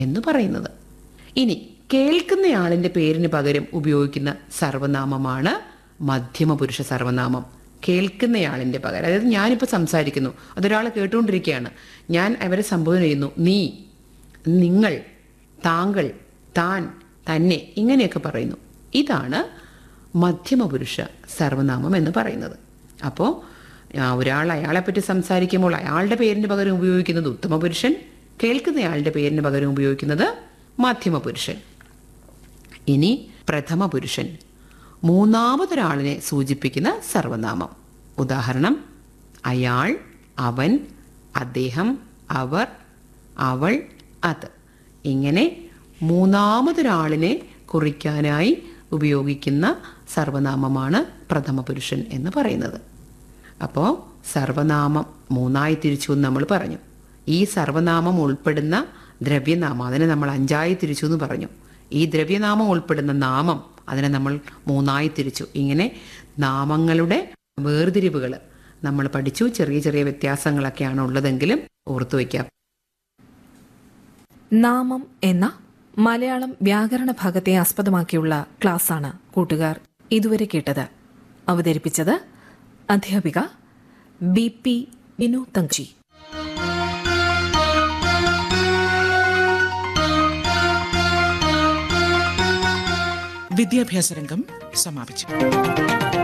എന്ന് പറയുന്നത് ഇനി കേൾക്കുന്നയാളിന്റെ പേരിന് പകരം ഉപയോഗിക്കുന്ന സർവനാമമാണ് മധ്യമപുരുഷ സർവനാമം കേൾക്കുന്നയാളിന്റെ പകരം അതായത് ഞാനിപ്പോൾ സംസാരിക്കുന്നു അതൊരാൾ കേട്ടുകൊണ്ടിരിക്കുകയാണ് ഞാൻ അവരെ സംബോധന ചെയ്യുന്നു നീ നിങ്ങൾ താങ്കൾ താൻ തന്നെ ഇങ്ങനെയൊക്കെ പറയുന്നു ഇതാണ് മധ്യമപുരുഷ സർവനാമം എന്ന് പറയുന്നത് അപ്പോൾ ഒരാൾ അയാളെപ്പറ്റി സംസാരിക്കുമ്പോൾ അയാളുടെ പേരിന് പകരം ഉപയോഗിക്കുന്നത് ഉത്തമപുരുഷൻ കേൾക്കുന്നയാളുടെ പേരിന് പകരം ഉപയോഗിക്കുന്നത് മധ്യമപുരുഷൻ ഇനി പ്രഥമ പുരുഷൻ മൂന്നാമതൊരാളിനെ സൂചിപ്പിക്കുന്ന സർവനാമം ഉദാഹരണം അയാൾ അവൻ അദ്ദേഹം അവർ അവൾ അത് ഇങ്ങനെ മൂന്നാമതൊരാളിനെ കുറിക്കാനായി ഉപയോഗിക്കുന്ന സർവനാമമാണ് പ്രഥമ പുരുഷൻ എന്ന് പറയുന്നത് അപ്പോൾ സർവനാമം മൂന്നായി തിരിച്ചു എന്ന് നമ്മൾ പറഞ്ഞു ഈ സർവനാമം ഉൾപ്പെടുന്ന ദ്രവ്യനാമം അതിനെ നമ്മൾ അഞ്ചായി തിരിച്ചു എന്ന് പറഞ്ഞു ഈ ദ്രവ്യനാമം ഉൾപ്പെടുന്ന നാമം അതിനെ നമ്മൾ മൂന്നായി തിരിച്ചു ഇങ്ങനെ നാമങ്ങളുടെ വേർതിരിവുകൾ നമ്മൾ പഠിച്ചു ചെറിയ ചെറിയ വ്യത്യാസങ്ങളൊക്കെയാണ് ഉള്ളതെങ്കിലും ഓർത്തു വയ്ക്കാം നാമം എന്ന മലയാളം വ്യാകരണ ഭാഗത്തെ ആസ്പദമാക്കിയുള്ള ക്ലാസ്സാണ് കൂട്ടുകാർ ഇതുവരെ കേട്ടത് അവതരിപ്പിച്ചത് അധ്യാപിക ബി പി വിനു തങ്ചി വിദ്യാഭ്യാസ രംഗം സമാപിച്ചു